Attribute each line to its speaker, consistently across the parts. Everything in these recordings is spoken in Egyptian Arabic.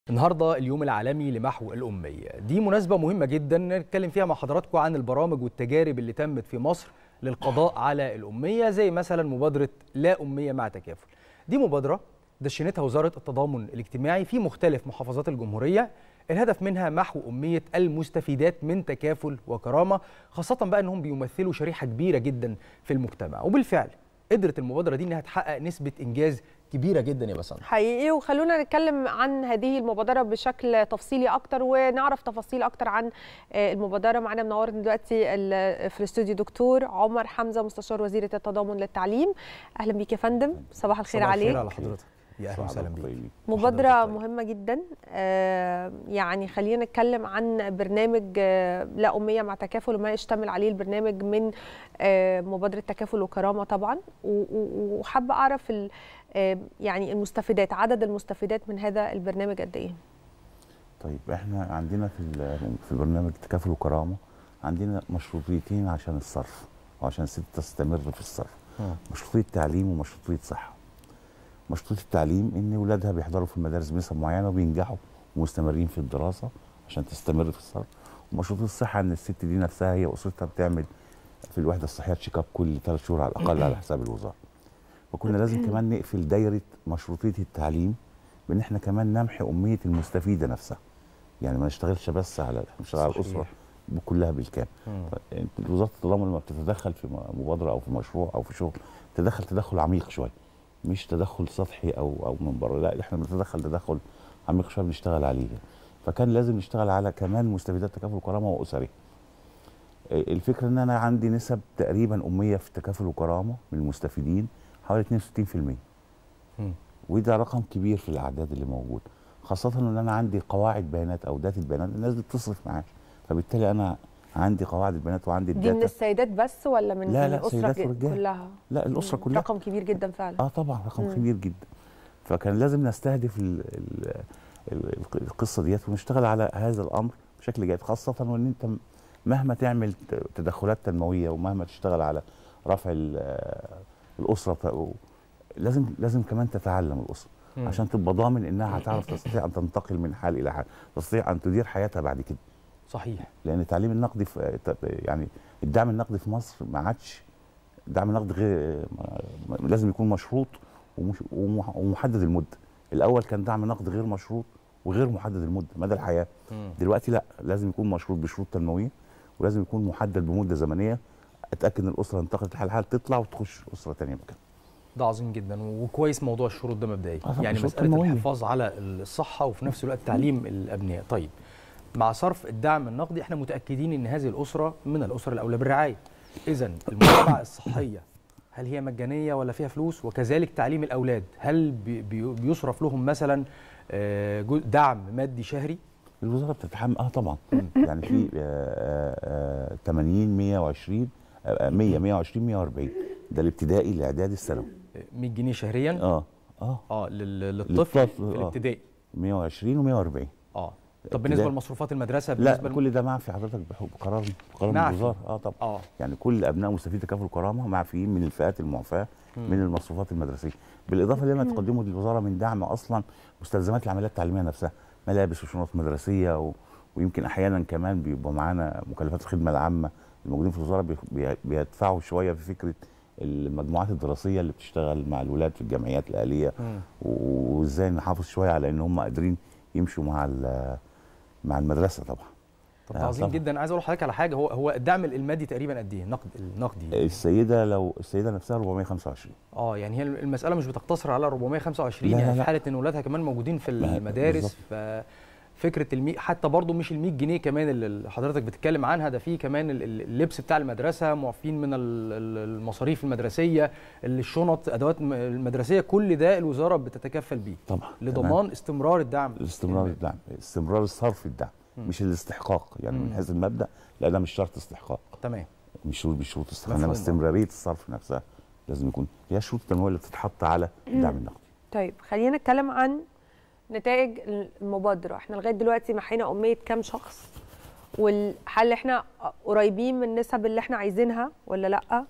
Speaker 1: النهارده اليوم العالمي لمحو الأمية دي مناسبة مهمة جدا نتكلم فيها مع حضراتكم عن البرامج والتجارب اللي تمت في مصر للقضاء على الأمية زي مثلا مبادرة لا أمية مع تكافل دي مبادرة دشنتها وزارة التضامن الاجتماعي في مختلف محافظات الجمهورية الهدف منها محو أمية المستفيدات من تكافل وكرامة خاصة بقى أنهم بيمثلوا شريحة كبيرة جدا في المجتمع وبالفعل قدرت المبادرة دي أنها تحقق نسبة إنجاز كبيرة جدا يا بسام
Speaker 2: حقيقي وخلونا نتكلم عن هذه المبادرة بشكل تفصيلي أكتر ونعرف تفاصيل أكتر عن المبادرة معنا منورنا دلوقتي في الاستوديو دكتور عمر حمزة مستشار وزيرة التضامن للتعليم أهلا بيك يا فندم صباح الخير
Speaker 1: صباح
Speaker 2: عليك
Speaker 1: الخير على حضرتك يا أهلا وسهلا بيك
Speaker 2: مبادرة
Speaker 1: حضرتك طيب.
Speaker 2: مهمة جدا آه، يعني خلينا نتكلم عن برنامج آه، لا أمية مع تكافل وما يشتمل عليه البرنامج من آه، مبادرة تكافل وكرامة طبعا و- و- وحابة أعرف ال- آه، يعني المستفيدات عدد المستفيدات من هذا البرنامج قد إيه؟
Speaker 3: طيب احنا عندنا في ال- في برنامج تكافل وكرامه عندنا مشروطيتين عشان الصرف وعشان الست تستمر في الصرف
Speaker 1: مم.
Speaker 3: مشروطيه تعليم ومشروطيه صحه مشروطيه التعليم ان ولادها بيحضروا في المدارس بنسب معينه وبينجحوا ومستمرين في الدراسه عشان تستمر في الصرف ومشروطيه الصحه ان الست دي نفسها هي واسرتها بتعمل في الوحده الصحيه تشيك اب كل ثلاث شهور على الاقل على حساب الوزاره وكنا لازم كمان نقفل دايره مشروطيه التعليم بان احنا كمان نمحي اميه المستفيده نفسها يعني ما نشتغلش بس على نشتغل على
Speaker 1: صحيح.
Speaker 3: الاسره كلها بالكامل
Speaker 1: مم.
Speaker 3: انت وزاره التضامن لما بتتدخل في مبادره او في مشروع او في شغل تدخل تدخل عميق شويه مش تدخل سطحي او او من بره لا احنا بنتدخل تدخل عميق شويه بنشتغل عليه فكان لازم نشتغل على كمان مستفيدات تكافل وكرامه واسري اه، الفكره ان انا عندي نسب تقريبا اميه في تكافل وكرامه من المستفيدين حوالي 62%
Speaker 1: مم.
Speaker 3: وده رقم كبير في الاعداد اللي موجود خاصه ان انا عندي قواعد بيانات او داتا بيانات الناس دي بتصرف معاش فبالتالي انا عندي قواعد البيانات وعندي
Speaker 2: دي من
Speaker 3: الداتا
Speaker 2: السيدات بس ولا من
Speaker 3: لا،
Speaker 2: من
Speaker 3: لا،
Speaker 2: الأسرة
Speaker 3: سيدات
Speaker 2: ك-
Speaker 3: ورجال.
Speaker 2: كلها؟
Speaker 3: لا الاسره
Speaker 2: مم.
Speaker 3: كلها
Speaker 2: رقم كبير جدا فعلا
Speaker 3: اه طبعا رقم
Speaker 2: مم.
Speaker 3: كبير جدا فكان لازم نستهدف ال ال ال القصه ديت ونشتغل على هذا الامر بشكل جيد خاصه وان انت مهما تعمل ت- تدخلات تنمويه ومهما تشتغل على رفع ال- آه، الاسره ت- لازم لازم كمان تتعلم الاسره
Speaker 1: مم.
Speaker 3: عشان تبقى ضامن انها هتعرف تستطيع ان تنتقل من حال الى حال تستطيع ان تدير حياتها بعد كده
Speaker 1: صحيح
Speaker 3: لان التعليم النقدي في يعني الدعم النقدي في مصر ما عادش دعم النقد غير ما- لازم يكون مشروط ومش ومح- ومحدد المده الاول كان دعم نقد غير مشروط وغير محدد المده مدى الحياه
Speaker 1: مم.
Speaker 3: دلوقتي لا لازم يكون مشروط بشروط تنمويه ولازم يكون محدد بمده زمنيه اتاكد ان الاسره انتقلت لحال حال تطلع وتخش اسره ثانيه مكان
Speaker 1: ده عظيم جدا وكويس موضوع الشروط ده مبدئيا
Speaker 3: آه طبعاً،
Speaker 1: يعني
Speaker 3: شروط
Speaker 1: مساله
Speaker 3: تنموية.
Speaker 1: الحفاظ على الصحه وفي نفس الوقت تعليم الابناء طيب مع صرف الدعم النقدي احنا متاكدين ان هذه الاسره من الاسر الاولى بالرعايه اذا المتابعه الصحيه هل هي مجانيه ولا فيها فلوس وكذلك تعليم الاولاد هل بي- بي- بيصرف لهم مثلا آه، جو- دعم مادي شهري
Speaker 3: الوزاره بتتحمل اه طبعا يعني في آه، آه، 80 120 آه، 100 120 140 ده الابتدائي الاعدادي الثانوي
Speaker 1: آه، 100 جنيه شهريا
Speaker 3: اه اه
Speaker 1: اه لل- للطفل
Speaker 3: للطفل،
Speaker 1: في
Speaker 3: آه.
Speaker 1: الابتدائي
Speaker 3: 120 و140
Speaker 1: اه طب بالنسبه
Speaker 3: ابتدائي.
Speaker 1: لمصروفات المدرسه
Speaker 3: لا
Speaker 1: بالنسبه
Speaker 3: كل ده معفي حضرتك بحب قرار قرار من
Speaker 1: معفي.
Speaker 3: الوزاره اه طبعا
Speaker 1: اه
Speaker 3: يعني كل ابناء مستفيد تكافل الكرامه معفيين من الفئات المعفاه من المصروفات المدرسيه بالاضافه لما تقدمه الوزاره من دعم اصلا مستلزمات العمليات التعليميه نفسها ملابس وشنط مدرسيه و... ويمكن احيانا كمان بيبقى معانا مكلفات الخدمه العامه الموجودين في الوزاره بي... بي... بيدفعوا شويه في فكره المجموعات الدراسيه اللي بتشتغل مع الولاد في الجمعيات الاهليه
Speaker 1: مم.
Speaker 3: و- وازاي نحافظ شويه على ان هم قادرين يمشوا مع ال- مع المدرسه طبعا
Speaker 1: طب
Speaker 3: آه،
Speaker 1: ده عظيم
Speaker 3: طبعاً.
Speaker 1: جدا عايز اقول لحضرتك على حاجه هو هو الدعم المادي تقريبا قد ايه النقد النقدي
Speaker 3: السيده لو السيده نفسها 425
Speaker 1: اه يعني هي المساله مش بتقتصر على 425
Speaker 3: لا،
Speaker 1: يعني
Speaker 3: لا،
Speaker 1: في
Speaker 3: لا.
Speaker 1: حاله ان اولادها كمان موجودين في
Speaker 3: ما-
Speaker 1: المدارس
Speaker 3: بالظبط.
Speaker 1: ففكره المي حتى برضو مش ال 100 جنيه كمان اللي حضرتك بتتكلم عنها ده في كمان ال- ال- اللبس بتاع المدرسه معفين من ال- ال- المصاريف المدرسيه الشنط ادوات م- المدرسيه كل ده الوزاره بتتكفل بيه
Speaker 3: طبعا تمام.
Speaker 1: لضمان استمرار الدعم
Speaker 3: استمرار
Speaker 1: المادي.
Speaker 3: الدعم استمرار الصرف الدعم
Speaker 1: مم.
Speaker 3: مش الاستحقاق يعني
Speaker 1: مم.
Speaker 3: من حيث المبدا لا ده مش شرط استحقاق
Speaker 1: تمام
Speaker 3: مش شروط مش شروط استحقاق
Speaker 1: مفهوم.
Speaker 3: انما استمراريه الصرف نفسها لازم يكون هي الشروط التنمويه اللي بتتحط على الدعم النقدي
Speaker 2: طيب خلينا نتكلم عن نتائج المبادرة احنا لغاية دلوقتي محينا أمية كام شخص وهل احنا قريبين من النسب اللي احنا عايزينها ولا لأ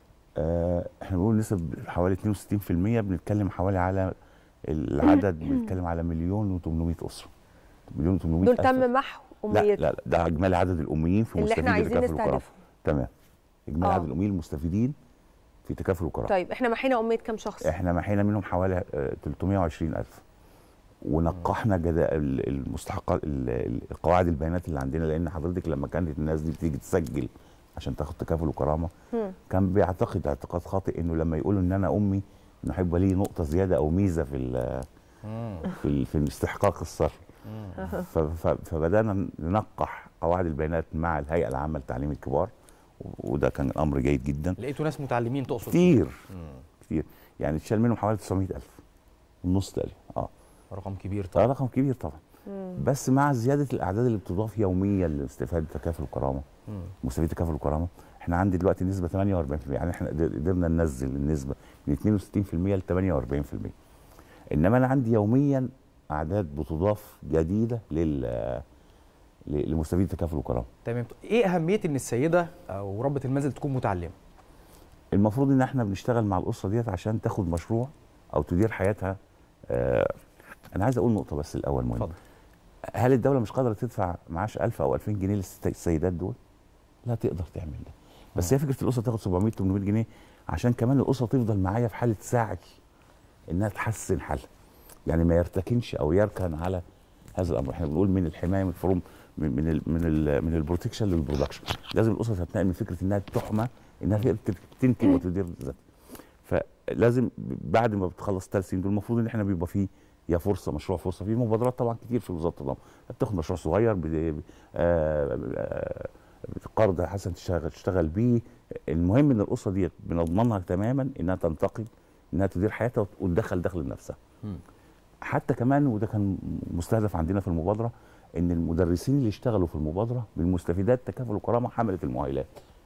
Speaker 3: آه احنا بنقول نسب حوالي 62% بنتكلم حوالي على العدد بنتكلم على مليون و800 اسره مليون 800
Speaker 2: دول
Speaker 3: ألف.
Speaker 2: تم محو
Speaker 3: لا
Speaker 2: امنيتهم
Speaker 3: لا لا ده اجمالي عدد الاميين في
Speaker 2: اللي احنا
Speaker 3: مستفيد
Speaker 2: عايزين
Speaker 3: التكافل والكرامه
Speaker 2: نستهدفهم
Speaker 3: تمام اجمالي
Speaker 2: آه.
Speaker 3: عدد الاميين المستفيدين في تكافل وكرامه
Speaker 2: طيب احنا محينا اميه كام شخص
Speaker 3: احنا محينا منهم حوالي آه، 320 الف ونقحنا جدا ال- المستحقات ال- ال- القواعد البيانات اللي عندنا لان حضرتك لما كانت الناس دي بتيجي تسجل عشان تاخد تكافل وكرامه
Speaker 2: مم.
Speaker 3: كان بيعتقد اعتقاد خاطئ انه لما يقولوا ان انا امي انه هيبقى لي نقطه زياده او ميزه في ال في ال- في استحقاق الصرف ف- ف- فبدانا ننقح قواعد البيانات مع الهيئه العامه لتعليم الكبار و- وده كان امر جيد جدا
Speaker 1: لقيتوا ناس متعلمين تقصد
Speaker 3: كتير
Speaker 1: مم.
Speaker 3: كتير يعني اتشال منهم حوالي 900000 النص تقريبا اه
Speaker 1: رقم كبير
Speaker 3: ده
Speaker 1: طبعا
Speaker 3: رقم كبير طبعا بس مع زياده الاعداد اللي بتضاف يوميا لاستفاده تكافل الكرامه
Speaker 1: مم.
Speaker 3: مستفيد تكافل الكرامه احنا عندي دلوقتي نسبه 48% يعني احنا قدر- قدرنا ننزل النسبه من 62% ل 48% انما انا عندي يوميا اعداد بتضاف جديده لل ل- لمستفيد تكافل الكرامه
Speaker 1: تمام ايه اهميه ان السيده او ربة المنزل تكون متعلمه
Speaker 3: المفروض ان احنا بنشتغل مع الاسره ديت عشان تاخد مشروع او تدير حياتها آه انا عايز اقول نقطه بس الاول مهم
Speaker 1: اتفضل
Speaker 3: هل الدوله مش قادره تدفع معاش 1000 او 2000 جنيه للسيدات دول لا تقدر تعمل ده بس هي فكره الاسره تاخد 700 800 جنيه عشان كمان الاسره تفضل معايا في حاله سعي انها تحسن حالها يعني ما يرتكنش او يركن على هذا الامر احنا بنقول من الحمايه من الفروم من من ال من ال من البروتكشن للبرودكشن لازم الاسره تتنقل من فكره انها تحمى انها تقدر تنتج وتدير ذاتها فلازم بعد ما بتخلص ثلاث سنين دول المفروض ان احنا بيبقى فيه يا فرصه مشروع فرصه في مبادرات طبعا كتير في وزاره التضامن بتاخد مشروع صغير ب- آه، آه، قرض حسن تشتغل تشتغل بيه المهم ان الاسره ديت بنضمنها تماما انها تنتقل انها تدير حياتها وت- وتدخل دخل لنفسها
Speaker 1: مم.
Speaker 3: حتى كمان وده كان مستهدف عندنا في المبادره ان المدرسين اللي اشتغلوا في المبادره بالمستفيدات تكافل وكرامه حمله المؤهلات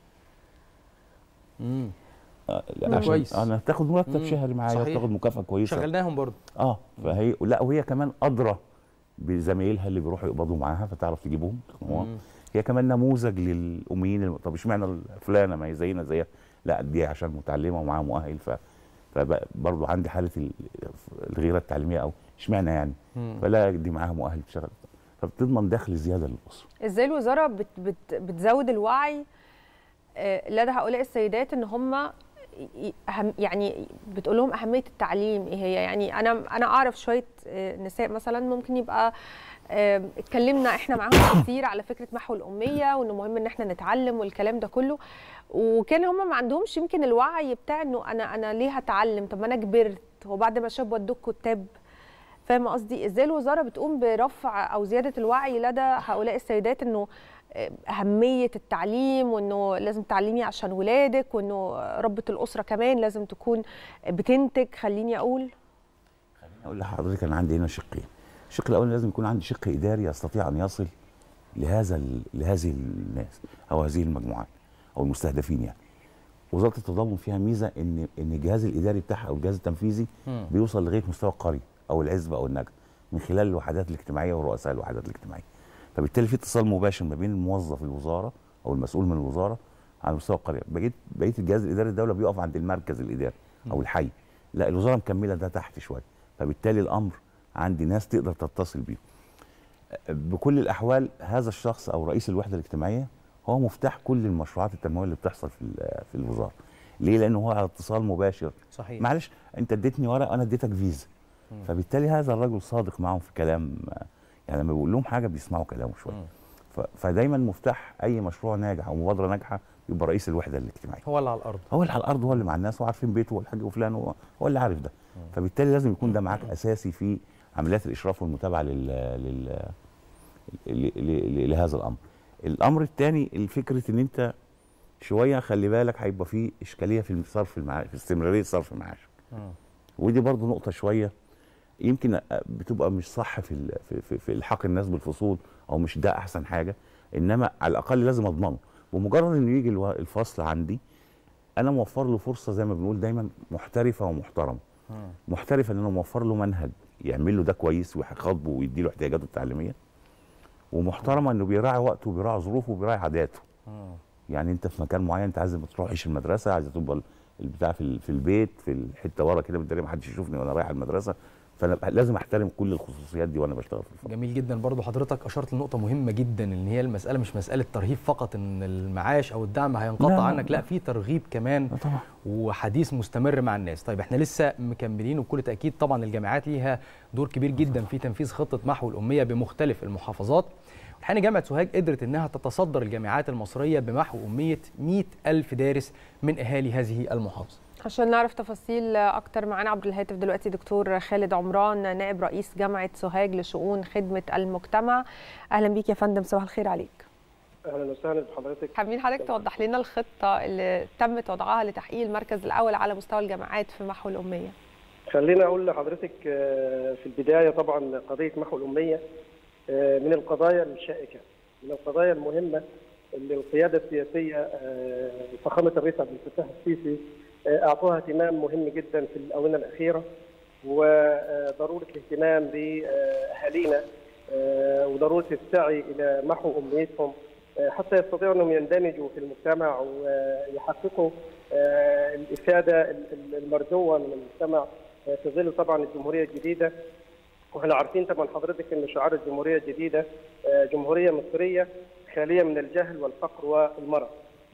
Speaker 1: مم.
Speaker 3: آه،
Speaker 1: ده
Speaker 3: عشان
Speaker 1: كويس.
Speaker 3: انا تاخد مرتب
Speaker 1: مم.
Speaker 3: شهري معايا
Speaker 1: صحيح.
Speaker 3: وتاخد مكافاه كويسه
Speaker 1: شغلناهم برضه
Speaker 3: اه فهي لا وهي كمان ادرى بزمايلها اللي بيروحوا يقبضوا معاها فتعرف تجيبهم هو-
Speaker 1: مم.
Speaker 3: هي كمان نموذج للاميين الم- طب اشمعنى فلانه ما هي زينا زيها لا دي عشان متعلمه ومعاها مؤهل ف فبرضه عندي حاله ال- الغيره التعليميه او اشمعنى يعني
Speaker 1: مم.
Speaker 3: فلا دي معاها مؤهل تشتغل فبتضمن دخل زياده للاسره
Speaker 2: ازاي الوزاره بت بت بتزود الوعي آه، لدى هؤلاء السيدات ان هم ي- أهم يعني بتقول لهم اهميه التعليم ايه هي يعني انا انا اعرف شويه آه، نساء مثلا ممكن يبقى آه، اتكلمنا احنا معاهم كتير على فكره محو الاميه وانه مهم ان احنا نتعلم والكلام ده كله وكان هم ما عندهمش يمكن الوعي بتاع انه انا انا ليه هتعلم طب ما انا كبرت هو بعد ما شاب ودوك كتاب فاهمه قصدي ازاي الوزاره بتقوم برفع او زياده الوعي لدى هؤلاء السيدات انه اهميه التعليم وانه لازم تعلمي عشان ولادك وانه ربة الاسره كمان لازم تكون بتنتج خليني اقول
Speaker 3: اقول لحضرتك انا عندي هنا شقين الشق الاول لازم يكون عندي شق اداري يستطيع ان يصل لهذا ال- لهذه الناس او هذه المجموعات او المستهدفين يعني وزاره التضامن فيها ميزه ان ان الجهاز الاداري بتاعها او الجهاز التنفيذي
Speaker 1: مم.
Speaker 3: بيوصل لغايه مستوى القريه او العزبه او النجع من خلال الوحدات الاجتماعيه ورؤساء الوحدات الاجتماعيه فبالتالي في اتصال مباشر ما بين موظف الوزاره او المسؤول من الوزاره على مستوى القريه بقيت بقيه الجهاز الاداري الدوله بيقف عند المركز الاداري او الحي لا الوزاره مكمله ده تحت شويه فبالتالي الامر عندي ناس تقدر تتصل بيه بكل الاحوال هذا الشخص او رئيس الوحده الاجتماعيه هو مفتاح كل المشروعات التنمويه اللي بتحصل في ال- في الوزاره ليه لانه هو على اتصال مباشر
Speaker 1: صحيح
Speaker 3: معلش انت اديتني ورقه انا اديتك فيزا
Speaker 1: مم.
Speaker 3: فبالتالي هذا الرجل صادق معاهم في كلام يعني لما بيقول لهم حاجه بيسمعوا كلامه شويه
Speaker 1: مم.
Speaker 3: ف- فدايما مفتاح اي مشروع ناجح او مبادره ناجحه يبقى رئيس الوحده الاجتماعيه
Speaker 1: هو اللي على الارض
Speaker 3: هو اللي على الارض هو اللي مع الناس وعارفين بيته والحاج وفلان هو, هو اللي عارف ده فبالتالي لازم يكون ده معاك اساسي في عمليات الاشراف والمتابعه لل, لل... ل... ل... لهذا الامر الامر الثاني الفكره ان انت شويه خلي بالك هيبقى في اشكاليه في الصرف المعاش في استمراريه صرف المعاش
Speaker 1: مم.
Speaker 3: ودي برضو نقطه شويه يمكن بتبقى مش صح في ال- في, في, في الحاق الناس بالفصول او مش ده احسن حاجه انما على الاقل لازم اضمنه بمجرد انه يجي الو- الفصل عندي انا موفر له فرصه زي ما بنقول دايما محترفه ومحترمه
Speaker 1: مم.
Speaker 3: محترفه ان انا موفر له منهج يعمل له ده كويس ويخاطبه ويدي له احتياجاته التعليميه ومحترمه انه بيراعي وقته وبيراعي ظروفه وبيراعي عاداته
Speaker 1: مم.
Speaker 3: يعني انت في مكان معين انت عايز ما تروحش المدرسه عايز تبقى ال- البتاع في ال- في البيت في الحته ورا كده بالتالي ما حدش يشوفني وانا رايح المدرسه فانا لازم احترم كل الخصوصيات دي وانا بشتغل في الفرع
Speaker 1: جميل جدا برضو حضرتك اشرت لنقطه مهمه جدا ان هي المساله مش مساله ترهيب فقط ان المعاش او الدعم هينقطع
Speaker 3: لا، لا،
Speaker 1: عنك لا
Speaker 3: لا.
Speaker 1: في ترغيب كمان
Speaker 3: آه طبعا
Speaker 1: وحديث مستمر مع الناس طيب احنا لسه مكملين وبكل تاكيد طبعا الجامعات ليها دور كبير جدا في تنفيذ خطه محو الاميه بمختلف المحافظات الحقيقه جامعه سوهاج قدرت انها تتصدر الجامعات المصريه بمحو اميه 100 الف دارس من اهالي هذه المحافظه
Speaker 2: عشان نعرف تفاصيل اكتر معانا عبر الهاتف دلوقتي دكتور خالد عمران نائب رئيس جامعه سوهاج لشؤون خدمه المجتمع اهلا بيك يا فندم صباح الخير عليك
Speaker 4: اهلا وسهلا بحضرتك
Speaker 2: حابين حضرتك توضح لنا الخطه اللي تمت وضعها لتحقيق المركز الاول على مستوى الجامعات في محو الاميه
Speaker 4: خليني اقول لحضرتك آه، في البدايه طبعا قضيه محو الاميه آه، من القضايا الشائكه من القضايا المهمه اللي القياده السياسيه آه، فخامه الرئيس عبد الفتاح السيسي آه، اعطوها اهتمام مهم جدا في الاونه الاخيره وضروره الاهتمام باهالينا آه، وضروره السعي الى محو امنيتهم آه، حتى يستطيعوا انهم يندمجوا في المجتمع ويحققوا آه، الافاده ال- ال- المرجوه من المجتمع آه، في ظل طبعا الجمهوريه الجديده واحنا عارفين طبعا حضرتك ان شعار الجمهوريه الجديده آه، جمهوريه مصريه خاليه من الجهل والفقر والمرض.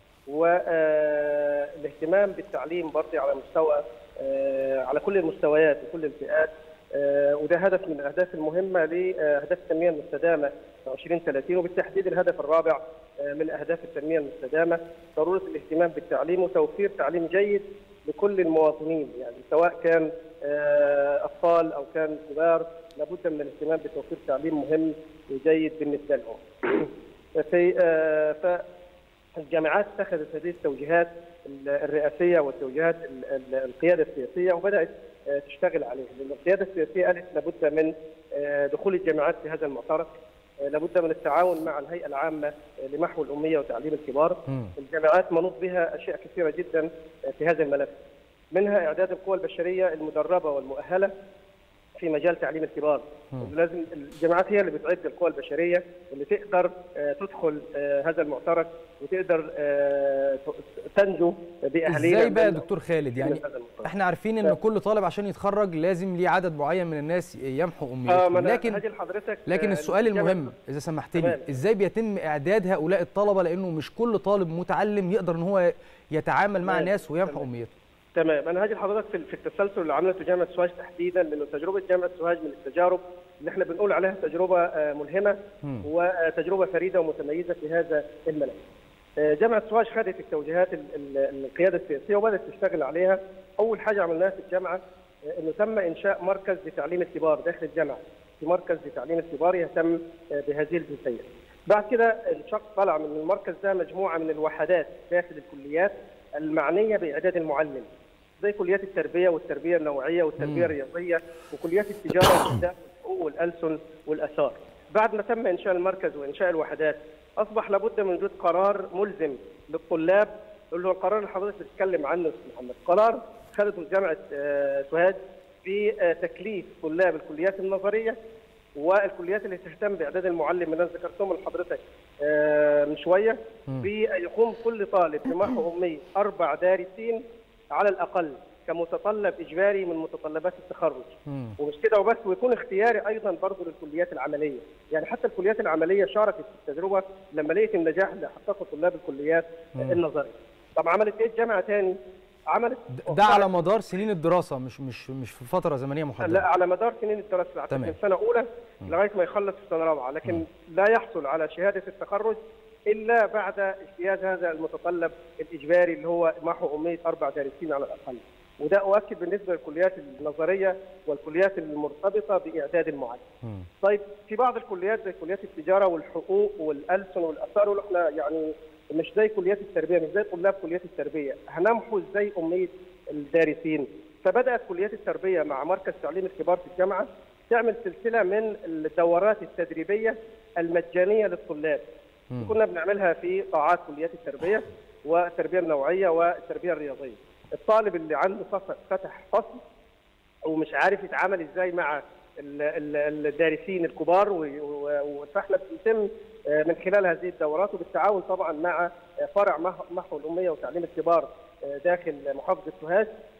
Speaker 4: والاهتمام بالتعليم برضه على مستوى آه، على كل المستويات وكل الفئات آه، وده هدف من الاهداف المهمه لاهداف التنميه المستدامه 2030 وبالتحديد الهدف الرابع آه، من اهداف التنميه المستدامه ضروره الاهتمام بالتعليم وتوفير تعليم جيد لكل المواطنين يعني سواء كان آه، اطفال او كان كبار لابد من الاهتمام بتوفير تعليم مهم وجيد بالنسبه لهم. في آه، ف الجامعات اتخذت هذه التوجيهات الرئاسيه والتوجيهات ال- ال- القياده السياسيه وبدات آه، تشتغل عليها لان القياده السياسيه قالت لابد من آه، دخول الجامعات في هذا المعترك آه، لابد من التعاون مع الهيئه العامه آه، لمحو الاميه وتعليم الكبار
Speaker 1: مم.
Speaker 4: الجامعات منوط بها اشياء كثيره جدا آه، في هذا الملف منها اعداد القوى البشريه المدربه والمؤهله في مجال تعليم الكبار لازم الجامعات هي اللي بتعد القوى البشريه اللي تقدر آه، تدخل آه، هذا المعترك وتقدر آه، ت- تنجو باهالينا
Speaker 1: ازاي بقى يا
Speaker 4: من-
Speaker 1: دكتور خالد
Speaker 4: من
Speaker 1: يعني
Speaker 4: هذا المعترك.
Speaker 1: احنا عارفين ان كل طالب عشان يتخرج لازم ليه عدد معين من الناس يمحو
Speaker 4: اه
Speaker 1: امنيته
Speaker 4: ما أنا
Speaker 1: لكن
Speaker 4: هاجي لحضرتك
Speaker 1: لكن
Speaker 4: آه،
Speaker 1: السؤال
Speaker 4: الجامعة-
Speaker 1: المهم اذا سمحت لي
Speaker 4: تمام.
Speaker 1: ازاي بيتم اعداد هؤلاء الطلبه لانه مش كل طالب متعلم يقدر ان هو يتعامل مع
Speaker 4: تمام.
Speaker 1: الناس ويمحو
Speaker 4: تمام.
Speaker 1: امنيته
Speaker 4: تمام انا هاجي لحضرتك في في التسلسل اللي عملته جامعه سوهاج تحديدا لانه تجربه جامعه سوهاج من التجارب اللي احنا بنقول عليها تجربه آه، ملهمه
Speaker 1: مم.
Speaker 4: وتجربه فريده ومتميزه في هذا الملف. آه، جامعه سوهاج خدت التوجيهات ال- ال- القياده السياسيه وبدات تشتغل عليها. اول حاجه عملناها في الجامعه آه، انه تم انشاء مركز لتعليم الكبار داخل الجامعه. في مركز لتعليم الكبار يهتم آه، بهذه الجزئيه. بعد كده الشخص طلع من المركز ده مجموعه من الوحدات داخل الكليات المعنيه باعداد المعلم. زي كليات التربيه والتربيه النوعيه والتربيه
Speaker 1: مم.
Speaker 4: الرياضيه وكليات التجاره والإعلام والحقوق والالسن والاثار. بعد ما تم انشاء المركز وانشاء الوحدات اصبح لابد من وجود قرار ملزم للطلاب اللي هو القرار اللي حضرتك بتتكلم عنه استاذ محمد، قرار خدته جامعه آه، سوهاج بتكليف طلاب الكليات النظريه والكليات اللي تهتم باعداد المعلم اللي انا ذكرتهم لحضرتك آه، من شويه
Speaker 1: مم.
Speaker 4: بيقوم كل طالب بمحو اميه اربع دارسين على الاقل كمتطلب اجباري من متطلبات التخرج
Speaker 1: مم.
Speaker 4: ومش كده وبس ويكون اختياري ايضا برضه للكليات العمليه، يعني حتى الكليات العمليه شاركت في التجربه لما لقيت النجاح اللي حققه طلاب الكليات
Speaker 1: مم.
Speaker 4: النظريه. طب عملت ايه الجامعه تاني؟ عملت
Speaker 1: ده- ده على مدار سنين الدراسه مش مش مش في فتره زمنيه
Speaker 4: لا
Speaker 1: محدده
Speaker 4: على مدار سنين الدراسه
Speaker 1: تمام.
Speaker 4: تمام. من سنه اولى لغايه ما يخلص في سنه رابعه لكن لا يحصل على شهاده التخرج الا بعد اجتياز هذا المتطلب الاجباري اللي هو محو اميه اربع دارسين على الاقل وده اؤكد بالنسبه للكليات النظريه والكليات المرتبطه باعداد المعلم
Speaker 1: مم.
Speaker 4: طيب في بعض الكليات زي كليات التجاره والحقوق والالسن والاثار واحنا يعني مش زي كليات التربيه مش زي طلاب كليات التربيه هنمحو ازاي اميه الدارسين فبدات كليات التربيه مع مركز تعليم الكبار في الجامعه تعمل سلسله من الدورات التدريبيه المجانيه للطلاب
Speaker 1: مم.
Speaker 4: كنا بنعملها في قاعات كليات التربيه والتربيه النوعيه والتربيه الرياضيه الطالب اللي عنده فص- فتح فصل ومش عارف يتعامل ازاي مع ال- ال- الدارسين الكبار و- و- فاحنا بيتم آه، من خلال هذه الدورات وبالتعاون طبعا مع آه، فرع مح- محو الاميه وتعليم الكبار آه، داخل محافظه سوهاج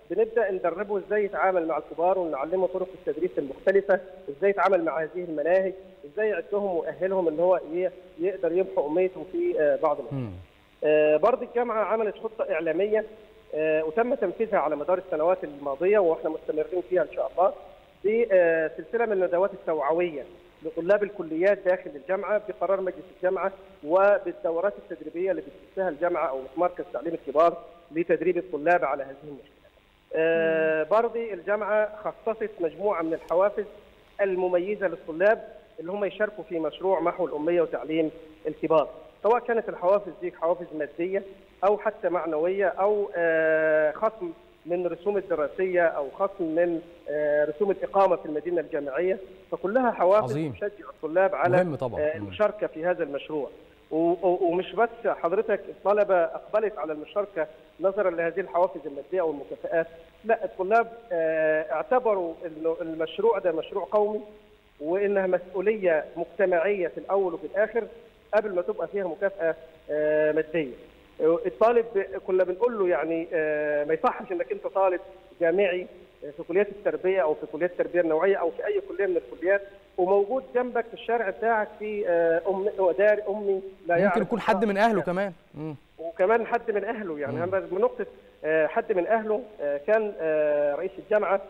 Speaker 4: بنبدا ندربه ازاي يتعامل مع الكبار ونعلمه طرق التدريس المختلفه، ازاي يتعامل مع هذه المناهج، ازاي يعدهم ويأهلهم ان هو ي- يقدر يمحو اميته في آه، بعض الامور.
Speaker 1: مم.
Speaker 4: آه، برضه الجامعه عملت خطه اعلاميه آه، وتم تنفيذها على مدار السنوات الماضيه واحنا مستمرين فيها ان شاء الله بسلسله من الندوات التوعويه لطلاب الكليات داخل الجامعه بقرار مجلس الجامعه وبالدورات التدريبيه اللي بتسها الجامعه او مركز تعليم الكبار لتدريب الطلاب على هذه المشكلات. آه، برضه الجامعه خصصت مجموعه من الحوافز المميزه للطلاب اللي هم يشاركوا في مشروع محو الاميه وتعليم الكبار. سواء كانت الحوافز دي حوافز ماديه او حتى معنويه او آه، خصم من رسوم الدراسيه او خصم من آه، رسوم الاقامه في المدينه الجامعيه فكلها حوافز
Speaker 1: عظيم.
Speaker 4: تشجع الطلاب على
Speaker 1: مهم طبعا.
Speaker 4: آه، المشاركه في هذا المشروع و- و- ومش بس حضرتك الطلبه اقبلت على المشاركه نظرا لهذه الحوافز الماديه او المكافآت لا الطلاب آه، اعتبروا انه المشروع ده مشروع قومي وانها مسؤوليه مجتمعيه في الاول وفي الاخر قبل ما تبقى فيها مكافاه آه، ماديه. الطالب كنا بنقول له يعني آه، ما يصحش انك انت طالب جامعي في كليات التربيه او في كليات التربيه النوعيه او في اي كليه من الكليات وموجود جنبك في الشارع بتاعك في آه، ام دار امي لا
Speaker 1: ممكن
Speaker 4: يعرف
Speaker 1: يكون حد من اهله كمان مم.
Speaker 4: وكمان حد من اهله يعني
Speaker 1: مم.
Speaker 4: أنا من نقطه آه، حد من اهله آه، كان آه، رئيس الجامعه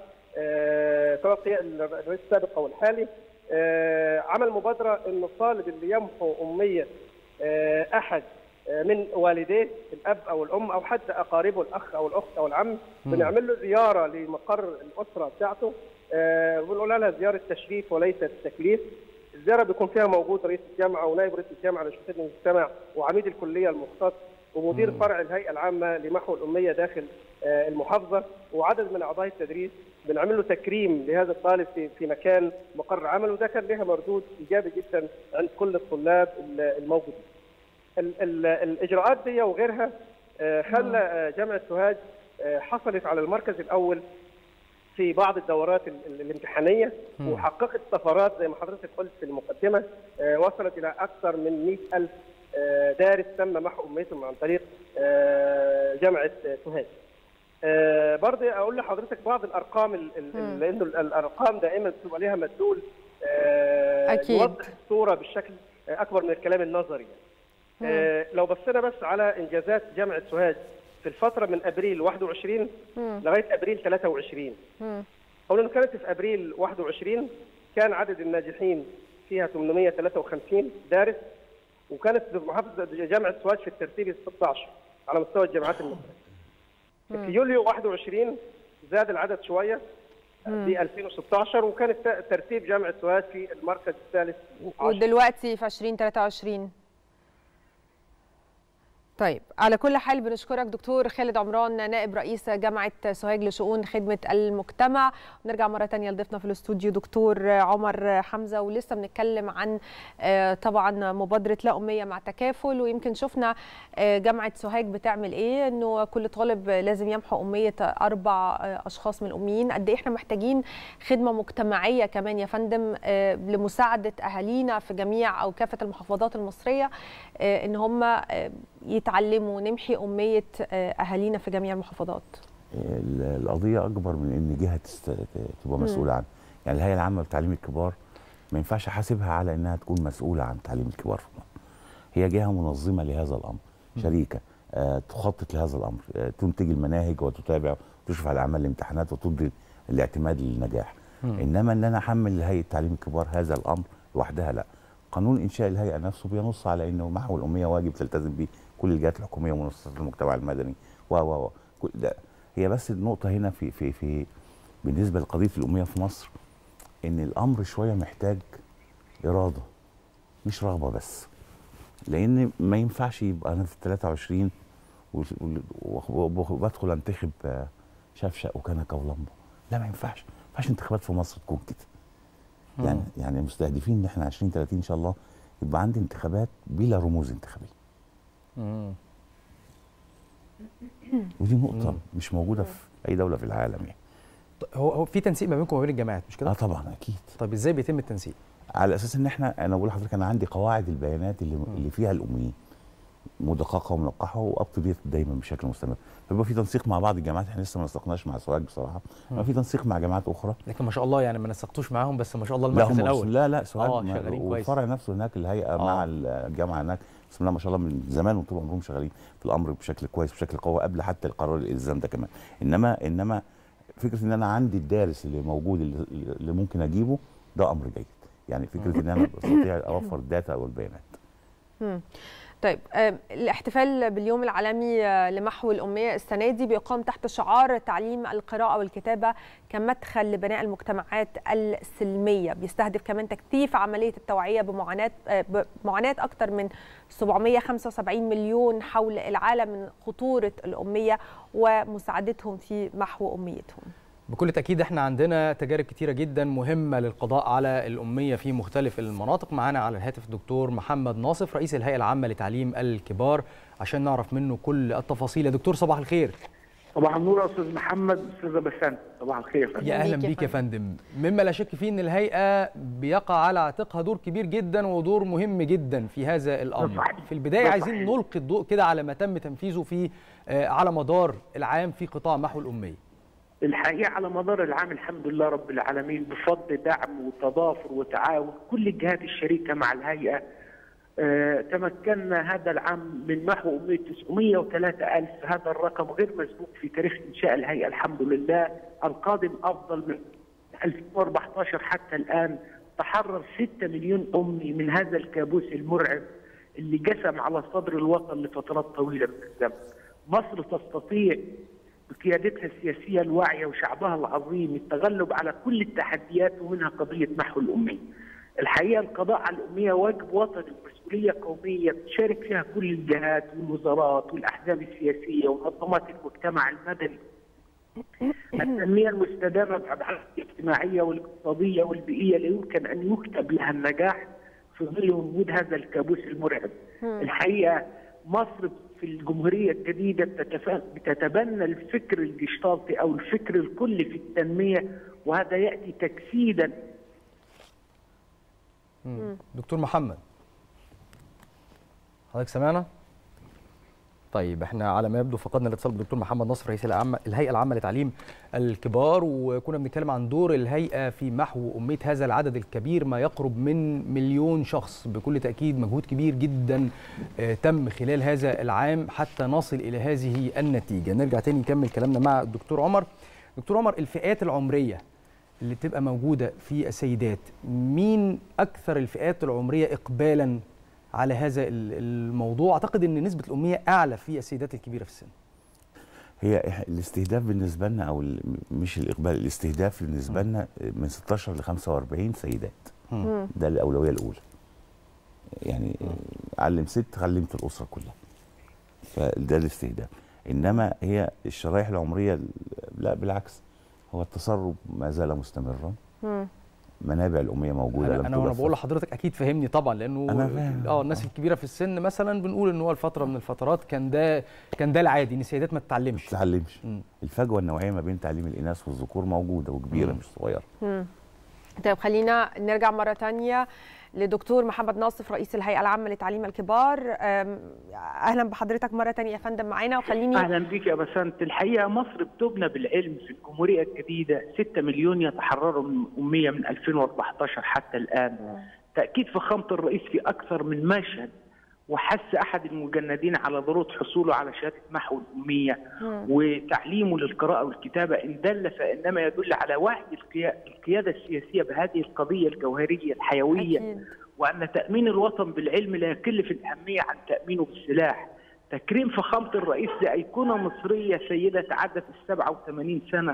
Speaker 4: آه، سواء قيا- الرئيس السابق او الحالي آه، عمل مبادره انه الطالب اللي يمحو اميه آه، احد آه، من والديه الاب او الام او حتى اقاربه الاخ او الاخت او العم
Speaker 1: مم.
Speaker 4: بنعمل له زياره لمقر الاسره بتاعته آه، بنقول لها زياره تشريف وليست تكليف الزياره بيكون فيها موجود رئيس الجامعه ونائب رئيس الجامعه لشؤون المجتمع وعميد الكليه المختص ومدير
Speaker 1: مم.
Speaker 4: فرع الهيئه العامه لمحو الاميه داخل آه، المحافظه وعدد من اعضاء التدريس بنعمل له تكريم لهذا الطالب في في مكان مقر عمله وده كان لها مردود ايجابي جدا عند كل الطلاب ال- الموجودين. ال- ال- الاجراءات دي وغيرها آه، خلى آه، جامعه سوهاج آه، حصلت على المركز الاول في بعض الدورات ال- ال- الامتحانيه
Speaker 1: مم.
Speaker 4: وحققت طفرات زي ما حضرتك قلت في المقدمه آه، وصلت الى اكثر من 100000 آه، دارس تم محو اميتهم عن طريق آه، جامعه آه، سوهاج. آه، برضه اقول لحضرتك بعض الارقام ال- ال-
Speaker 2: مم.
Speaker 4: لانه ال- الارقام دائما بتبقى ليها مدلول آه،
Speaker 2: أكيد.
Speaker 4: يوضح الصوره بالشكل آه، اكبر من الكلام النظري يعني. آه، لو بصينا بس على انجازات جامعه سوهاج في الفتره من ابريل 21
Speaker 2: مم.
Speaker 4: لغايه ابريل 23
Speaker 2: مم.
Speaker 4: اولا كانت في ابريل 21 كان عدد الناجحين فيها 853 دارس وكانت في محافظه جامعه سوهاج في الترتيب ال 16 على مستوى الجامعات المصريه. في يوليو 21 زاد العدد شويه في 2016 وكان الت- ترتيب جامعه سوهاج في المركز الثالث عشر.
Speaker 2: ودلوقتي في 2023 طيب على كل حال بنشكرك دكتور خالد عمران نائب رئيس جامعة سوهاج لشؤون خدمة المجتمع ونرجع مرة تانية لضيفنا في الاستوديو دكتور عمر حمزة ولسه بنتكلم عن آه، طبعا مبادرة لا أمية مع تكافل ويمكن شفنا آه، جامعة سوهاج بتعمل ايه انه كل طالب لازم يمحو أمية أربع آه، أشخاص من الأميين قد ايه احنا محتاجين خدمة مجتمعية كمان يا فندم آه، لمساعدة أهالينا في جميع أو كافة المحافظات المصرية آه، ان هم آه، يتعلموا نمحي أمية آه، أهالينا في جميع المحافظات
Speaker 3: ال- القضيه اكبر من ان جهه تست- تبقى مسؤوله عنها يعني الهيئه العامه لتعليم الكبار ما ينفعش احاسبها على انها تكون مسؤوله عن تعليم الكبار في مصر. هي جهه منظمه لهذا الامر شريكه آه تخطط لهذا الامر آه تنتج المناهج وتتابع وتشرف على اعمال الامتحانات وتدي الاعتماد للنجاح
Speaker 1: مم.
Speaker 3: انما ان انا احمل لهيئه تعليم الكبار هذا الامر لوحدها لا قانون انشاء الهيئه نفسه بينص على انه محو الاميه واجب تلتزم به كل الجهات الحكوميه ومؤسسات المجتمع المدني و و و كل ده هي بس النقطه هنا في في في بالنسبه لقضيه الاميه في مصر ان الامر شويه محتاج اراده مش رغبه بس لان ما ينفعش يبقى انا في 23 و- و- وبدخل انتخب آه، شفشق وكنكه ولمبه لا ما ينفعش ما ينفعش انتخابات في مصر تكون كده يعني يعني مستهدفين ان احنا 20 30 ان شاء الله يبقى عندي انتخابات بلا رموز انتخابيه
Speaker 1: مم.
Speaker 3: ودي نقطه
Speaker 1: مم.
Speaker 3: مش موجوده في اي دوله في العالم يعني
Speaker 1: طيب هو هو في تنسيق ما بينكم وما بين الجامعات مش كده؟
Speaker 3: اه طبعا اكيد
Speaker 1: طيب ازاي بيتم التنسيق؟
Speaker 3: على اساس ان احنا انا بقول لحضرتك انا عندي قواعد البيانات اللي اللي فيها الاميين مدققه ومنقحه واب تو ديت دايما بشكل مستمر فبيبقى في تنسيق مع بعض الجامعات احنا لسه ما نسقناش مع سواج بصراحه ما في تنسيق مع جامعات اخرى
Speaker 1: لكن ما شاء الله يعني ما نسقتوش معاهم بس ما شاء الله
Speaker 3: لا
Speaker 1: المركز
Speaker 3: هم
Speaker 1: الاول
Speaker 3: لا لا سواج
Speaker 1: آه،
Speaker 3: ما-
Speaker 1: شغالين كويس.
Speaker 3: والفرع نفسه هناك الهيئه
Speaker 1: آه.
Speaker 3: مع الجامعه هناك بسم الله ما شاء الله من زمان وطول عمرهم شغالين في الامر بشكل كويس بشكل قوي قبل حتى القرار الالزام ده كمان انما انما فكره ان انا عندي الدارس اللي موجود اللي, اللي ممكن اجيبه ده امر جيد يعني فكره ان انا استطيع اوفر الداتا او البيانات
Speaker 2: طيب آم، الاحتفال باليوم العالمي آه، لمحو الأمية السنة دي بيقام تحت شعار تعليم القراءة والكتابة كمدخل لبناء المجتمعات السلمية بيستهدف كمان تكثيف عملية التوعية بمعاناة آه، بمعاناة أكثر من 775 مليون حول العالم من خطورة الأمية ومساعدتهم في محو أميتهم
Speaker 1: بكل تأكيد احنا عندنا تجارب كتيرة جدا مهمة للقضاء على الأمية في مختلف المناطق معانا على الهاتف الدكتور محمد ناصف رئيس الهيئة العامة لتعليم الكبار عشان نعرف منه كل التفاصيل يا دكتور صباح الخير
Speaker 5: صباح النور يا استاذ محمد استاذه بسنت صباح الخير يا فندم.
Speaker 1: يا اهلا
Speaker 2: بيك يا
Speaker 1: بيك يا فندم مما لا شك فيه ان الهيئه بيقع على عاتقها دور كبير جدا ودور مهم جدا في هذا الامر
Speaker 5: صحيح.
Speaker 1: في البدايه
Speaker 5: ده
Speaker 1: عايزين
Speaker 5: صحيح.
Speaker 1: نلقي الضوء كده على ما تم تنفيذه في آه، على مدار العام في قطاع محو الاميه
Speaker 5: الحقيقه على مدار العام الحمد لله رب العالمين بفضل دعم وتضافر وتعاون كل الجهات الشريكه مع الهيئه آه، تمكنا هذا العام من محو أمية 903 ألف هذا الرقم غير مسبوق في تاريخ إنشاء الهيئة الحمد لله القادم أفضل من 2014 حتى الآن تحرر 6 مليون أمي من هذا الكابوس المرعب اللي جسم على صدر الوطن لفترات طويلة من الزمن مصر تستطيع بقيادتها السياسية الواعية وشعبها العظيم التغلب على كل التحديات ومنها قضية محو الأمية الحقيقه القضاء على الاميه واجب وطني ومسؤوليه قوميه بتشارك فيها كل الجهات والوزارات والاحزاب السياسيه ومنظمات المجتمع المدني. التنميه المستدامه بابعادها الاجتماعيه والاقتصاديه والبيئيه لا يمكن ان يكتب لها النجاح في ظل وجود هذا الكابوس المرعب. الحقيقه مصر في الجمهوريه الجديده بتتف- بتتبنى الفكر الجشطالطي او الفكر الكلي في التنميه وهذا ياتي تجسيدا
Speaker 1: دكتور محمد حضرتك سمعنا طيب احنا على ما يبدو فقدنا الاتصال بالدكتور محمد نصر رئيس العامة الهيئه العامه لتعليم الكبار وكنا بنتكلم عن دور الهيئه في محو اميه هذا العدد الكبير ما يقرب من مليون شخص بكل تاكيد مجهود كبير جدا آه، تم خلال هذا العام حتى نصل الى هذه النتيجه نرجع تاني نكمل كلامنا مع الدكتور عمر دكتور عمر الفئات العمريه اللي بتبقى موجوده في السيدات مين اكثر الفئات العمريه اقبالا على هذا ال- الموضوع اعتقد ان نسبه الاميه اعلى في السيدات الكبيره في السن
Speaker 3: هي إح- الاستهداف بالنسبه لنا او ال- مش الاقبال الاستهداف بالنسبه لنا من 16 ل 45 سيدات ده الاولويه الاولى يعني علم ست علمت الاسره كلها فده الاستهداف انما هي الشرائح العمريه ال- لا بالعكس هو التسرب ما زال مستمرا منابع الاميه موجوده
Speaker 1: انا
Speaker 3: لم
Speaker 1: انا وانا
Speaker 3: تدفع.
Speaker 1: بقول لحضرتك اكيد فهمني طبعا لانه
Speaker 3: أنا فاهم.
Speaker 1: اه الناس الكبيره في السن مثلا بنقول ان هو الفتره من الفترات كان ده كان ده العادي ان السيدات ما تتعلمش
Speaker 3: ما تتعلمش
Speaker 1: مم.
Speaker 3: الفجوه النوعيه ما بين تعليم الاناث والذكور موجوده وكبيره
Speaker 1: مم.
Speaker 3: مش صغيره
Speaker 2: طيب خلينا نرجع مرة تانية لدكتور محمد ناصف رئيس الهيئة العامة لتعليم الكبار أم، أهلا بحضرتك مرة تانية يا فندم معانا وخليني
Speaker 5: اهلا بك يا بسنت الحقيقه مصر بتبنى بالعلم في الجمهوريه الجديده 6 مليون يتحرروا من اميه من 2014 حتى الان تاكيد فخامه الرئيس في اكثر من مشهد وحث احد المجندين على ضروره حصوله على شهاده محو الاميه وتعليمه للقراءه والكتابه ان دل فانما يدل على وعي القيا- القياده السياسيه بهذه القضيه الجوهريه الحيويه
Speaker 2: أكيد.
Speaker 5: وأن تأمين الوطن بالعلم لا يقل في الأهمية عن تأمينه بالسلاح تكريم فخامة الرئيس لأيقونة مصرية سيدة تعدت السبعة وثمانين سنة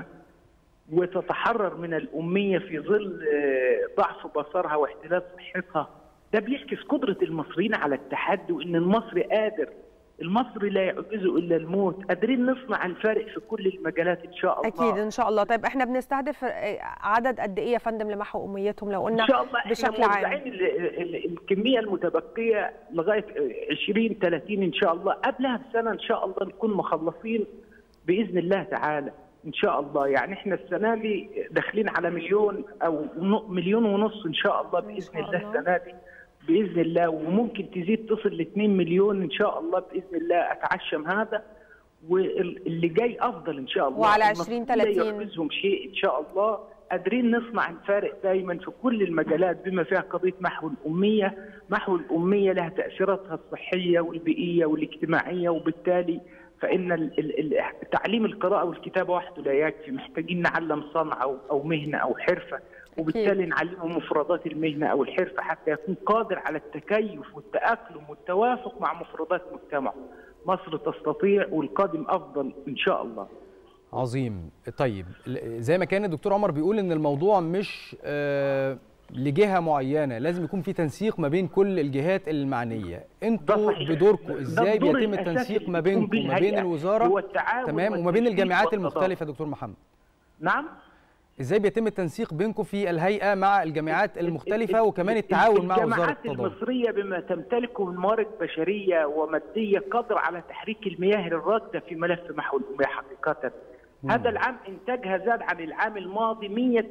Speaker 5: وتتحرر من الأمية في ظل آه، ضعف بصرها واحتلال صحتها ده بيعكس قدرة المصريين على التحدي وإن المصري قادر المصري لا يعجزه إلا الموت قادرين نصنع الفارق في كل المجالات إن شاء الله
Speaker 2: أكيد إن شاء الله طيب إحنا بنستهدف آه، عدد قد إيه يا فندم لمحو أميتهم لو قلنا
Speaker 5: ان شاء الله احنا
Speaker 2: بشكل عام
Speaker 5: موزعين ال- ال- الكميه المتبقيه لغايه 20 30 ان شاء الله قبلها بسنه ان شاء الله نكون مخلصين باذن الله تعالى ان شاء الله يعني احنا السنه دي داخلين على مليون او ن- مليون ونص ان شاء الله باذن
Speaker 2: شاء
Speaker 5: الله
Speaker 2: الله.
Speaker 5: السنه دي باذن الله وممكن تزيد تصل ل 2 مليون ان شاء الله باذن الله اتعشم هذا واللي جاي افضل ان شاء الله
Speaker 2: وعلى
Speaker 5: المفروض
Speaker 2: 20 30
Speaker 5: لا يحبسهم شيء ان شاء الله قادرين نصنع الفارق دايما في كل المجالات بما فيها قضيه محو الاميه، محو الاميه لها تاثيراتها الصحيه والبيئيه والاجتماعيه وبالتالي فان ال- ال- ال- تعليم القراءه والكتابه وحده لا يكفي، محتاجين نعلم صنعه او او مهنه او حرفه وبالتالي نعلمه مفردات المهنه او الحرفه حتى يكون قادر على التكيف والتاقلم والتوافق مع مفردات مجتمعه. مصر تستطيع والقادم افضل ان شاء الله.
Speaker 1: عظيم طيب ل- زي ما كان الدكتور عمر بيقول ان الموضوع مش آه لجهه معينه لازم يكون في تنسيق ما بين كل الجهات المعنيه
Speaker 5: ده
Speaker 1: انتوا
Speaker 5: صحيح.
Speaker 1: بدوركم
Speaker 5: ده
Speaker 1: ازاي
Speaker 5: الدور
Speaker 1: بيتم
Speaker 5: الأساسي
Speaker 1: التنسيق ما
Speaker 5: اللي بتقوم
Speaker 1: بينكم
Speaker 5: به
Speaker 1: وما بين
Speaker 5: الهيئة
Speaker 1: الوزاره
Speaker 5: هو التعاون
Speaker 1: تمام وما بين
Speaker 5: والتنسيق
Speaker 1: الجامعات
Speaker 5: والتضامن.
Speaker 1: المختلفه دكتور محمد
Speaker 5: نعم
Speaker 1: ازاي بيتم التنسيق بينكم في الهيئه مع الجامعات المختلفه
Speaker 5: ال-
Speaker 1: وكمان
Speaker 5: ال-
Speaker 1: التعاون مع وزاره
Speaker 5: الجامعات
Speaker 1: التضامن
Speaker 5: المصرية بما تمتلكه من موارد بشرية ومادية قادرة على تحريك المياه الراكدة في ملف محو الأمية حقيقة هذا العام إنتاجها زاد عن العام الماضي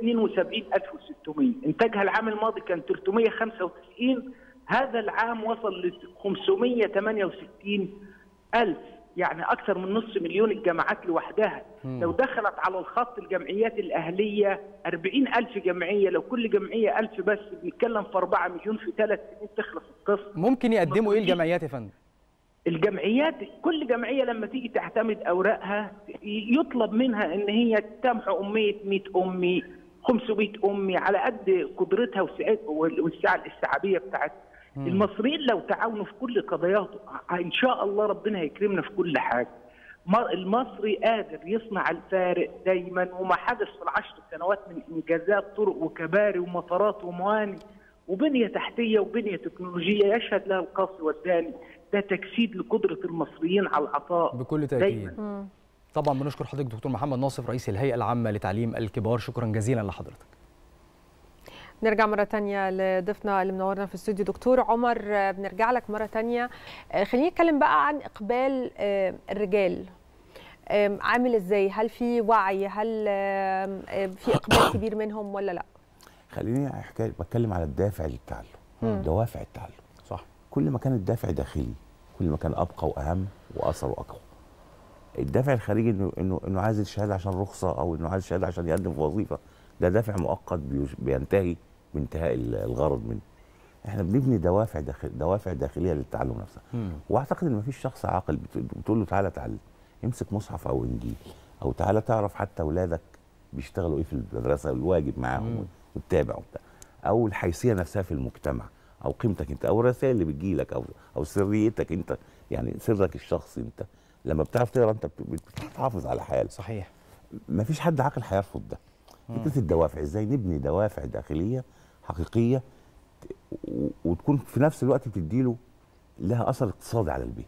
Speaker 5: 172600 إنتاجها العام الماضي كان 395 هذا العام وصل ل 568 ألف يعني أكثر من نصف مليون الجامعات لوحدها لو دخلت على الخط الجمعيات الأهلية 40 ألف جمعية لو كل جمعية ألف بس بنتكلم في 4 مليون في ثلاث سنين تخلص القصة
Speaker 1: ممكن يقدموا ايه الجمعيات يا فندم
Speaker 5: الجمعيات كل جمعية لما تيجي تعتمد أوراقها يطلب منها إن هي تمحو أمية 100 أمي 500 أمي على قد قدرتها وسعت- والسعة الاستيعابية بتاعتها المصريين لو تعاونوا في كل قضاياهم إن شاء الله ربنا هيكرمنا في كل حاجة ما- المصري قادر يصنع الفارق دايما وما حدث في العشر سنوات من انجازات طرق وكباري ومطارات ومواني وبنيه تحتيه وبنيه تكنولوجيه يشهد لها القاصي والداني ده تجسيد لقدره المصريين على العطاء
Speaker 1: بكل
Speaker 5: دايما
Speaker 1: تاكيد طبعا بنشكر حضرتك دكتور محمد ناصف رئيس الهيئه العامه لتعليم الكبار شكرا جزيلا لحضرتك
Speaker 2: نرجع مرة تانية لضيفنا اللي منورنا في الاستوديو دكتور عمر آه، بنرجع لك مرة تانية آه، خليني نتكلم بقى عن إقبال آه، الرجال آم، عامل ازاي هل في وعي هل آم، آه، في إقبال كبير منهم ولا لا
Speaker 3: خليني حكاية بتكلم على الدافع للتعلم دوافع التعلم
Speaker 1: صح
Speaker 3: كل ما كان الدافع داخلي كل ما كان ابقى واهم واثره اقوى الدافع الخارجي انه انه انه عايز الشهاده عشان رخصه او انه عايز الشهاده عشان يقدم في وظيفه ده دافع مؤقت بيش- بينتهي بانتهاء ال- الغرض منه احنا بنبني دوافع داخل دوافع داخليه للتعلم نفسها
Speaker 1: مم.
Speaker 3: واعتقد ان مفيش شخص عاقل بت- بتقول له تعالى اتعلم امسك مصحف او انجيل او تعالى تعرف حتى اولادك بيشتغلوا ايه في المدرسه الواجب معاهم وتتابع وبتاع او الحيثيه نفسها في المجتمع او قيمتك انت او الرسائل اللي بتجيلك او او سريتك انت يعني سرك الشخصي انت لما بتعرف تقرا انت بت- بت- بتحافظ على حالك
Speaker 1: صحيح
Speaker 3: مفيش حد عاقل هيرفض ده فكره الدوافع ازاي نبني دوافع داخليه حقيقيه ت- و- وتكون في نفس الوقت بتديله لها اثر اقتصادي على البيت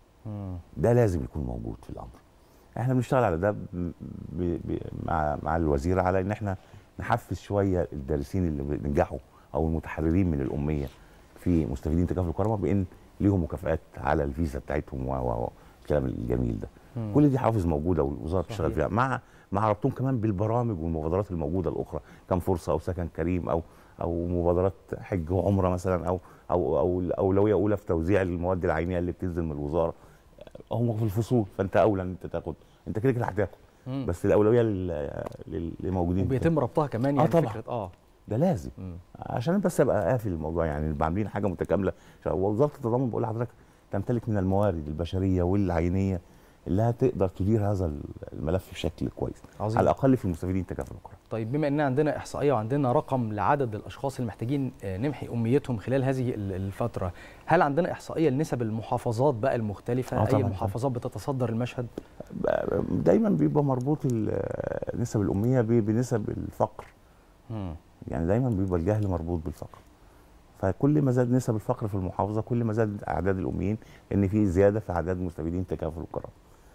Speaker 3: ده لازم يكون موجود في الامر احنا بنشتغل على ده ب ب ب مع مع الوزيره على ان احنا نحفز شويه الدارسين اللي بينجحوا او المتحررين من الاميه في مستفيدين تكافل الكرامه بان ليهم مكافآت على الفيزا بتاعتهم و- و- والكلام الجميل ده كل دي حوافز موجوده والوزاره بتشتغل فيها مع مع ربطهم كمان بالبرامج والمبادرات الموجوده الاخرى كم فرصه او سكن كريم او او مبادرات حج وعمره مثلا او او او اولويه اولى في توزيع المواد العينيه اللي بتنزل من الوزاره هم في الفصول فانت اولى ان انت تاخد انت كده كده هتاخد بس الاولويه لل- لل- للموجودين
Speaker 1: وبيتم ربطها كمان
Speaker 3: آه
Speaker 1: يعني
Speaker 3: طبعاً.
Speaker 1: فكره اه
Speaker 3: ده لازم عشان بس ابقى قافل الموضوع يعني نبقى عاملين حاجه متكامله عشان وزاره التضامن بقول لحضرتك تمتلك من الموارد البشريه والعينيه اللي هتقدر تدير هذا الملف بشكل كويس
Speaker 1: عظيم.
Speaker 3: على الاقل في المستفيدين تكافل الكره
Speaker 1: طيب بما ان عندنا احصائيه وعندنا رقم لعدد الاشخاص اللي محتاجين آه، نمحي اميتهم خلال هذه ال- الفتره هل عندنا احصائيه لنسب المحافظات بقى المختلفه
Speaker 3: آه
Speaker 1: اي
Speaker 3: طبعاً.
Speaker 1: المحافظات بتصدر المشهد
Speaker 3: دايما بيبقى مربوط ال- نسب الاميه ب- بنسب الفقر يعني دايما بيبقى الجهل مربوط بالفقر فكل ما زاد نسب الفقر في المحافظه كل ما زاد اعداد الاميين ان في زياده في اعداد مستفيدين تكافل الكرامه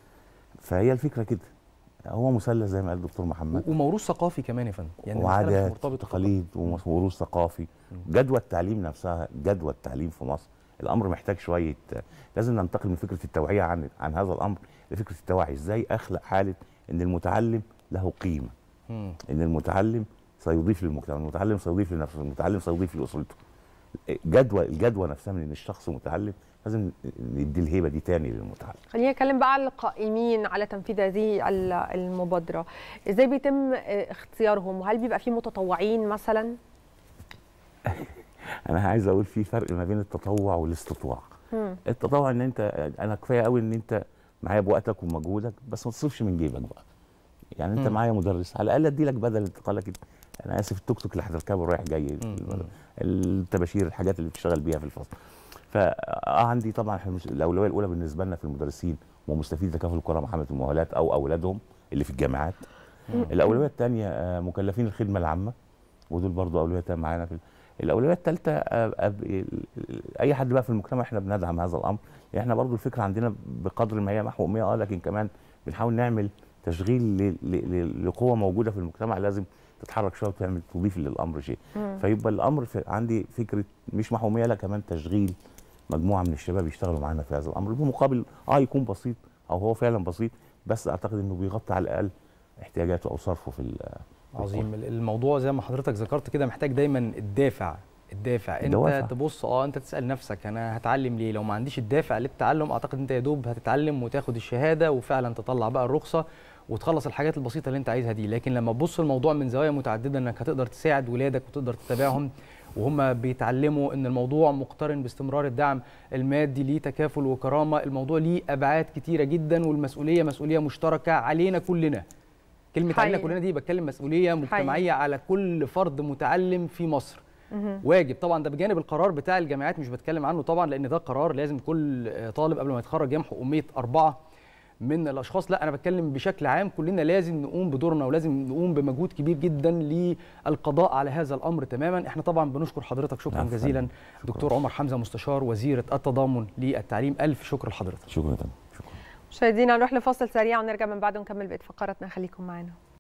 Speaker 3: فهي الفكره كده هو مثلث زي ما قال الدكتور محمد
Speaker 1: وموروث ثقافي كمان يا فندم يعني المسألة مش
Speaker 3: وعادات
Speaker 1: مرتبطة فقط.
Speaker 3: وتقاليد ووروث ثقافي جدوى التعليم نفسها جدوى التعليم في مصر الامر محتاج شويه لازم ننتقل من فكره التوعيه عن عن هذا الامر لفكره التوعي ازاي اخلق حاله ان المتعلم له قيمه
Speaker 1: مم.
Speaker 3: ان المتعلم سيضيف للمجتمع المتعلم سيضيف لنفسه المتعلم سيضيف لاسرته جدوى الجدوى نفسها من ان الشخص متعلم لازم ندي الهيبه دي تاني للمتعلم
Speaker 2: خلينا نتكلم بقى على القائمين على تنفيذ هذه ال- المبادره ازاي بيتم آه، اختيارهم وهل بيبقى في متطوعين مثلا
Speaker 3: انا عايز اقول في فرق ما بين التطوع والاستطاع التطوع ان انت انا كفايه قوي ان انت معايا بوقتك ومجهودك بس ما تصرفش من جيبك بقى يعني انت
Speaker 1: مم.
Speaker 3: معايا مدرس على الاقل ادي لك بدل انتقالك انا اسف التوك توك اللي هتركبه رايح جاي
Speaker 1: مم.
Speaker 3: التباشير الحاجات اللي بتشتغل بيها في الفصل فاه عندي طبعا إحنا مش- الاولويه الاولى بالنسبه لنا في المدرسين ومستفيد تكافل الكره محمد المؤهلات او اولادهم اللي في الجامعات الاولويه الثانيه آه، مكلفين الخدمه العامه ودول برضو اولويه تانية معانا في ال- الاولويه الثالثه اي حد بقى في المجتمع احنا بندعم هذا الامر يعني احنا برضو الفكره عندنا بقدر ما هي محو اميه اه لكن كمان بنحاول نعمل تشغيل ل- ل- ل- لقوه موجوده في المجتمع لازم تتحرك شويه وتعمل تضيف للامر شيء فيبقى الامر في عندي فكره مش محوميه لا كمان تشغيل مجموعه من الشباب يشتغلوا معانا في هذا الامر بمقابل اه يكون بسيط او هو فعلا بسيط بس اعتقد انه بيغطي على الاقل احتياجاته او صرفه في ال-
Speaker 1: عظيم الموضوع زي ما حضرتك ذكرت كده محتاج دايما الدافع الدافع انت
Speaker 3: الدوافع.
Speaker 1: تبص اه انت تسال نفسك انا هتعلم ليه لو ما عنديش الدافع للتعلم اعتقد انت يا دوب هتتعلم وتاخد الشهاده وفعلا تطلع بقى الرخصه وتخلص الحاجات البسيطه اللي انت عايزها دي لكن لما تبص الموضوع من زوايا متعدده انك هتقدر تساعد ولادك وتقدر تتابعهم وهم بيتعلموا ان الموضوع مقترن باستمرار الدعم المادي ليه تكافل وكرامه الموضوع ليه ابعاد كتيره جدا والمسؤوليه مسؤوليه مشتركه علينا كلنا كلمه علينا
Speaker 2: حقيقي.
Speaker 1: كلنا دي بتكلم مسؤوليه مجتمعيه على كل فرد متعلم في مصر واجب طبعا ده بجانب القرار بتاع الجامعات مش بتكلم عنه طبعا لان ده قرار لازم كل آه، طالب قبل ما يتخرج يمحو اميه اربعه من الاشخاص لا انا بتكلم بشكل عام كلنا لازم نقوم بدورنا ولازم نقوم بمجهود كبير جدا للقضاء على هذا الامر تماما احنا طبعا بنشكر حضرتك شكرا
Speaker 3: العفو.
Speaker 1: جزيلا
Speaker 3: شكراً.
Speaker 1: دكتور عمر حمزه مستشار وزيره التضامن للتعليم الف شكر لحضرتك
Speaker 3: شكرا شكرا
Speaker 2: مشاهدينا نروح لفاصل سريع ونرجع من بعده ونكمل بقيه فقراتنا خليكم معانا